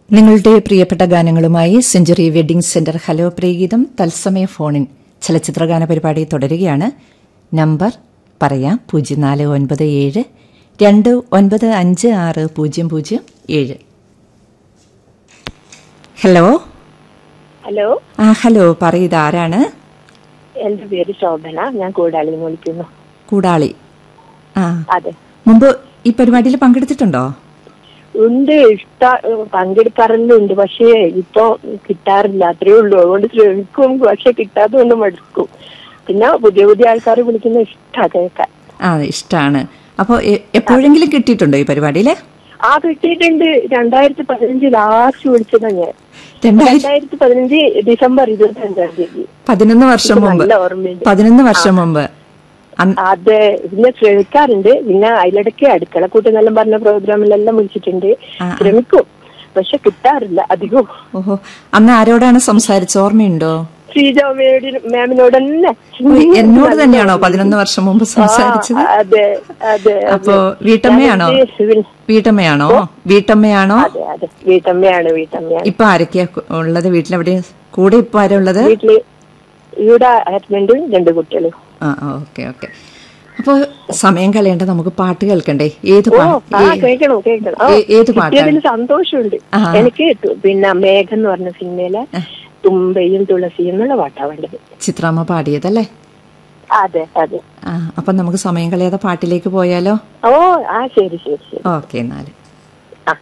നിങ്ങളുടെ പ്രിയപ്പെട്ട ഗാനങ്ങളുമായി സെഞ്ചുറി വെഡിംഗ് സെന്റർ ഹലോ പ്രിയഗീതം തത്സമയ ഫോണിൻ ചലച്ചിത്രഗാന പരിപാടി തുടരുകയാണ് നമ്പർ പറയാം പൂജ്യം നാല് ഒൻപത് ഏഴ് രണ്ട് ഒൻപത് അഞ്ച് ആറ് പൂജ്യം പൂജ്യം ഏഴ് ഹലോ ഹലോ ആ ഹലോ പറയത് ആരാണ് എന്റെ പേര് ശോഭന ഞാൻ കൂടാളിൽ നിന്ന് വിളിക്കുന്നു കൂടാളി ആ അതെ മുമ്പ് ഈ പരിപാടിയിൽ പങ്കെടുത്തിട്ടുണ്ടോ ഉണ്ട് ഇഷ്ട പങ്കെടുക്കാറെല്ലാം ഉണ്ട് പക്ഷേ ഇപ്പൊ കിട്ടാറില്ല അത്രേ ഉള്ളൂ അതുകൊണ്ട് ശ്രമിക്കും പക്ഷെ കിട്ടാതെ ഒന്ന് മടുക്കും പിന്നെ പുതിയ പുതിയ ആൾക്കാർ വിളിക്കുന്ന ഇഷ്ടാ കേൾക്കാൻ ആ ഇഷ്ടമാണ് അപ്പോൾ എപ്പോഴെങ്കിലും കിട്ടിയിട്ടുണ്ടോ ഈ പരിപാടിയിൽ ആ കിട്ടിയിട്ടുണ്ട് രണ്ടായിരത്തി പതിനഞ്ച് ലാസ്റ്റ് വിളിച്ചതാ ഞാൻ രണ്ടായിരത്തി രണ്ടായിരത്തി പതിനഞ്ച് ഡിസംബർ ഇരുപത്തി അഞ്ചാം തീയതി പതിനൊന്ന് വർഷം എനിക്ക് മുമ്പ് നല്ല ഓർമ്മയുണ്ട്. പതിനൊന്ന് വർഷം മുമ്പ് അന്ന് അതെ പിന്നെ ശ്രമിക്കാറുണ്ട് പിന്നെ അതിലിടയ്ക്ക് അടുക്കളക്കൂട്ടെന്നെല്ലാം പറഞ്ഞ പ്രോഗ്രാമിലെല്ലാം വിളിച്ചിട്ടുണ്ട് ആ, ആ. ശ്രമിക്കും പക്ഷെ കിട്ടാറില്ല അധികവും ഓഹോ അന്ന് ആരോടാണ് സംസാരിച്ച ഓർമ്മയുണ്ടോ ശ്രീജ മാമിനോട് തന്നെ ഓ, എന്നോട് തന്നെയാണോ പതിനൊന്ന് വർഷം മുമ്പ് സംസാരിച്ചത് ആ, അതെ അതെ അപ്പോ വീട്ടമ്മയാണോ ഞാനെന്റെ സിവിൽ- വീട്ടമ്മയാണോ വീട്ടമ്മയാണോ അതെ അതെ വീട്ടമ്മയാണ് വീട്ടമ്മയാണ് ഇപ്പൊ ആരൊക്കെയാ കു- ഉള്ളത് വീട്ടിലെവിടെ കൂടെ ഇപ്പൊ ആരാ ഉള്ളത് വീട്ടില് ഇവിടെ ഹസ്ബൻഡും രണ്ട് കുട്ടികളും ആ ഓക്കെ ഓക്കെ അപ്പൊ സമയം കളയണ്ട നമുക്ക് പാട്ട് കേൾക്കണ്ടേ ഏത് ഓ പാ ആ ഏ- കേൾക്കണം കേൾക്കണം ആ, ഏ- ഏത് പാട്ടാണ്? കിട്ടിയതിൽ സന്തോഷമുണ്ട് ആ. എനിക്ക് തു- പിന്നെ മേഘം എന്ന് പറഞ്ഞ സിനിമയിലെ തുമ്പയും തുളസിയും എന്നുള്ള പാട്ടാ വേണ്ടത് ചിത്രാമ്മ പാടിയതല്ലേ അതെ അതെ ആ അപ്പൊ നമുക്ക് സമയം കളയാതെ പാട്ടിലേക്ക് പോയാലോ ഓ ആ ശരി ശരി ശരി ഓക്കെ എന്നാല്